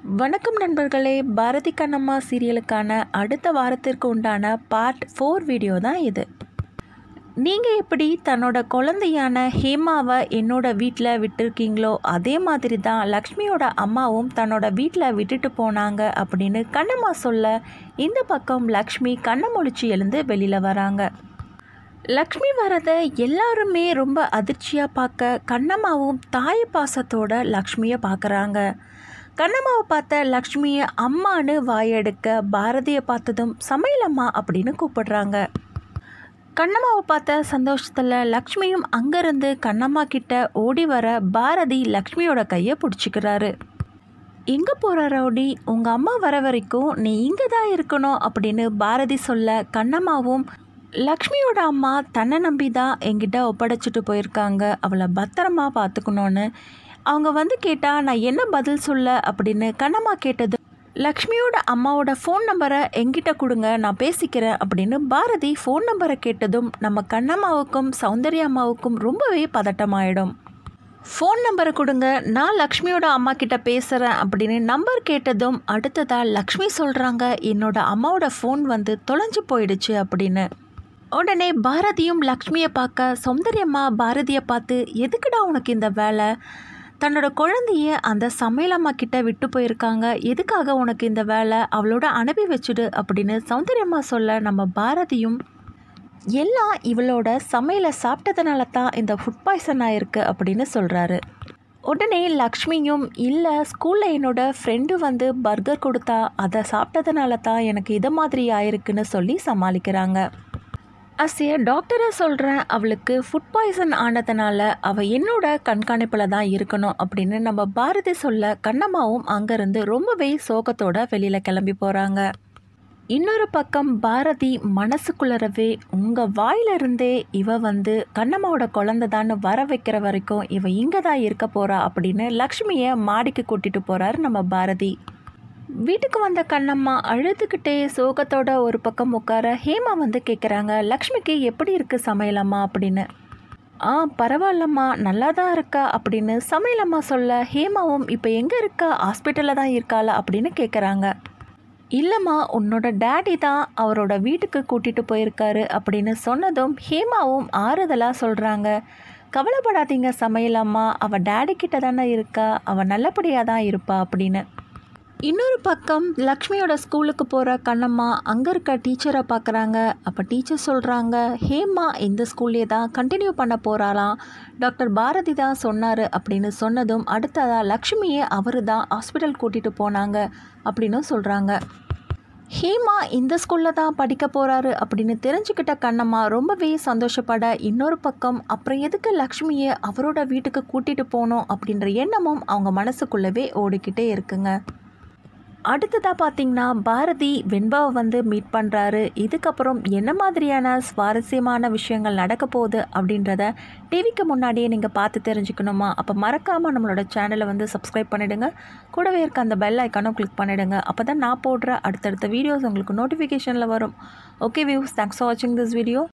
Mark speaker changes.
Speaker 1: வணக்கம் நண்பர்களே பாரதி கண்ணம்மா சீரியலுக்கான அடுத்த வாரத்திற்கு உண்டான பார்ட் ஃபோர் வீடியோ தான் இது நீங்கள் எப்படி தன்னோட குழந்தையான ஹேமாவை என்னோட வீட்டில் விட்டுருக்கீங்களோ அதே மாதிரி தான் லக்ஷ்மியோட அம்மாவும் தன்னோட வீட்டில் விட்டுட்டு போனாங்க அப்படின்னு கண்ணம்மா சொல்ல இந்த பக்கம் லக்ஷ்மி கண்ணை முழிச்சு எழுந்து வெளியில் வராங்க லக்ஷ்மி வரதை எல்லாருமே ரொம்ப அதிர்ச்சியாக பார்க்க கண்ணம்மாவும் தாய் பாசத்தோட லக்ஷ்மியை பார்க்குறாங்க கண்ணம்மாவை பார்த்த லக்ஷ்மியை அம்மான்னு வாயெடுக்க பாரதியை பார்த்ததும் சமையலம்மா அப்படின்னு கூப்பிடுறாங்க கண்ணம்மாவை பார்த்த சந்தோஷத்தில் லக்ஷ்மியும் அங்கேருந்து கண்ணம்மா கிட்ட ஓடி வர பாரதி லக்ஷ்மியோட கையை பிடிச்சிக்கிறாரு எங்கே போகிற ரவுடி உங்கள் அம்மா வர வரைக்கும் நீ இங்கே தான் இருக்கணும் அப்படின்னு பாரதி சொல்ல கண்ணம்மாவும் லக்ஷ்மியோட அம்மா தன்னை நம்பி தான் என்கிட்ட ஒப்படைச்சிட்டு போயிருக்காங்க அவளை பத்திரமா பார்த்துக்கணுன்னு அவங்க வந்து கேட்டால் நான் என்ன பதில் சொல்ல அப்படின்னு கண்ணம்மா கேட்டது லக்ஷ்மியோட அம்மாவோட ஃபோன் நம்பரை என்கிட்ட கொடுங்க நான் பேசிக்கிறேன் அப்படின்னு பாரதி ஃபோன் நம்பரை கேட்டதும் நம்ம கண்ணம்மாவுக்கும் சௌந்தர்யா அம்மாவுக்கும் ரொம்பவே பதட்டமாயிடும் ஃபோன் நம்பரை கொடுங்க நான் லக்ஷ்மியோட அம்மா கிட்ட பேசுகிறேன் அப்படின்னு நம்பர் கேட்டதும் அடுத்ததாக லக்ஷ்மி சொல்கிறாங்க என்னோட அம்மாவோட ஃபோன் வந்து தொலைஞ்சு போயிடுச்சு அப்படின்னு உடனே பாரதியும் லக்ஷ்மியை பார்க்க சௌந்தர்யம்மா பாரதியை பார்த்து எதுக்குடா உனக்கு இந்த வேலை தன்னோட குழந்தைய அந்த சமையலம்மா கிட்ட விட்டு போயிருக்காங்க எதுக்காக உனக்கு இந்த வேலை அவளோட அனுப்பி வச்சுடு அப்படின்னு சௌந்தர்யம்மா சொல்ல நம்ம பாரதியும் எல்லாம் இவளோட சமையலை சாப்பிட்டதுனால தான் இந்த ஃபுட் பாய்சன் ஆயிருக்கு அப்படின்னு சொல்கிறாரு உடனே லக்ஷ்மியும் இல்லை ஸ்கூலில் என்னோட ஃப்ரெண்டு வந்து பர்கர் கொடுத்தா அதை சாப்பிட்டதுனால தான் எனக்கு இதை மாதிரி ஆயிருக்குன்னு சொல்லி சமாளிக்கிறாங்க அசிய டாக்டரை சொல்கிறேன் அவளுக்கு ஃபுட் பாய்சன் ஆனதுனால அவள் என்னோட கண்காணிப்பில் தான் இருக்கணும் அப்படின்னு நம்ம பாரதி சொல்ல கண்ணம்மாவும் அங்கேருந்து ரொம்பவே சோகத்தோட வெளியில் கிளம்பி போகிறாங்க இன்னொரு பக்கம் பாரதி மனசுக்குள்ளரவே உங்கள் வாயிலிருந்தே இவ வந்து கண்ணம்மாவோட குழந்தை தான் வர வைக்கிற வரைக்கும் இவ இங்கே தான் இருக்க போகிறா அப்படின்னு லக்ஷ்மியை மாடிக்கு கூட்டிகிட்டு போகிறார் நம்ம பாரதி வீட்டுக்கு வந்த கண்ணம்மா அழுதுகிட்டே சோகத்தோட ஒரு பக்கம் உட்கார ஹேமா வந்து கேட்குறாங்க லக்ஷ்மிக்கு எப்படி இருக்குது சமையலம்மா அப்படின்னு ஆ பரவாயில்லம்மா நல்லா தான் இருக்கா அப்படின்னு சமையலம்மா சொல்ல ஹேமாவும் இப்போ எங்கே இருக்கா ஹாஸ்பிட்டலில் தான் இருக்காளா அப்படின்னு கேட்குறாங்க இல்லைம்மா உன்னோட டேடி தான் அவரோட வீட்டுக்கு கூட்டிகிட்டு போயிருக்காரு அப்படின்னு சொன்னதும் ஹேமாவும் ஆறுதலாக சொல்கிறாங்க கவலைப்படாதீங்க சமையலம்மா அவள் டேடி கிட்ட தானே இருக்கா அவள் நல்லபடியாக தான் இருப்பா அப்படின்னு இன்னொரு பக்கம் லக்ஷ்மியோட ஸ்கூலுக்கு போகிற கண்ணம்மா அங்கே இருக்க டீச்சரை பார்க்குறாங்க அப்போ டீச்சர் சொல்கிறாங்க ஹேமா இந்த ஸ்கூல்லே தான் கண்டினியூ பண்ண போகிறாளாம் டாக்டர் பாரதி தான் சொன்னார் அப்படின்னு சொன்னதும் அடுத்ததாக லக்ஷ்மியை அவர் தான் ஹாஸ்பிட்டல் கூட்டிகிட்டு போனாங்க அப்படின்னு சொல்கிறாங்க ஹேமா இந்த ஸ்கூலில் தான் படிக்க போகிறாரு அப்படின்னு தெரிஞ்சுக்கிட்ட கண்ணம்மா ரொம்பவே சந்தோஷப்பட இன்னொரு பக்கம் அப்புறம் எதுக்கு லக்ஷ்மியை அவரோட வீட்டுக்கு கூட்டிகிட்டு போகணும் அப்படின்ற எண்ணமும் அவங்க மனசுக்குள்ளவே ஓடிக்கிட்டே இருக்குங்க அடுத்ததாக பார்த்தீங்கன்னா பாரதி வெண்பாவை வந்து மீட் பண்ணுறாரு இதுக்கப்புறம் என்ன மாதிரியான சுவாரஸ்யமான விஷயங்கள் நடக்க போகுது அப்படின்றத டிவிக்கு முன்னாடியே நீங்கள் பார்த்து தெரிஞ்சுக்கணுமா அப்போ மறக்காமல் நம்மளோட சேனலை வந்து சப்ஸ்கிரைப் பண்ணிவிடுங்க கூடவே இருக்க அந்த பெல் ஐக்கானும் கிளிக் பண்ணிவிடுங்க அப்போ தான் நான் போடுற அடுத்தடுத்த வீடியோஸ் உங்களுக்கு நோட்டிஃபிகேஷனில் வரும் ஓகே வியூஸ் தேங்க்ஸ் ஃபார் வாட்சிங் திஸ் வீடியோ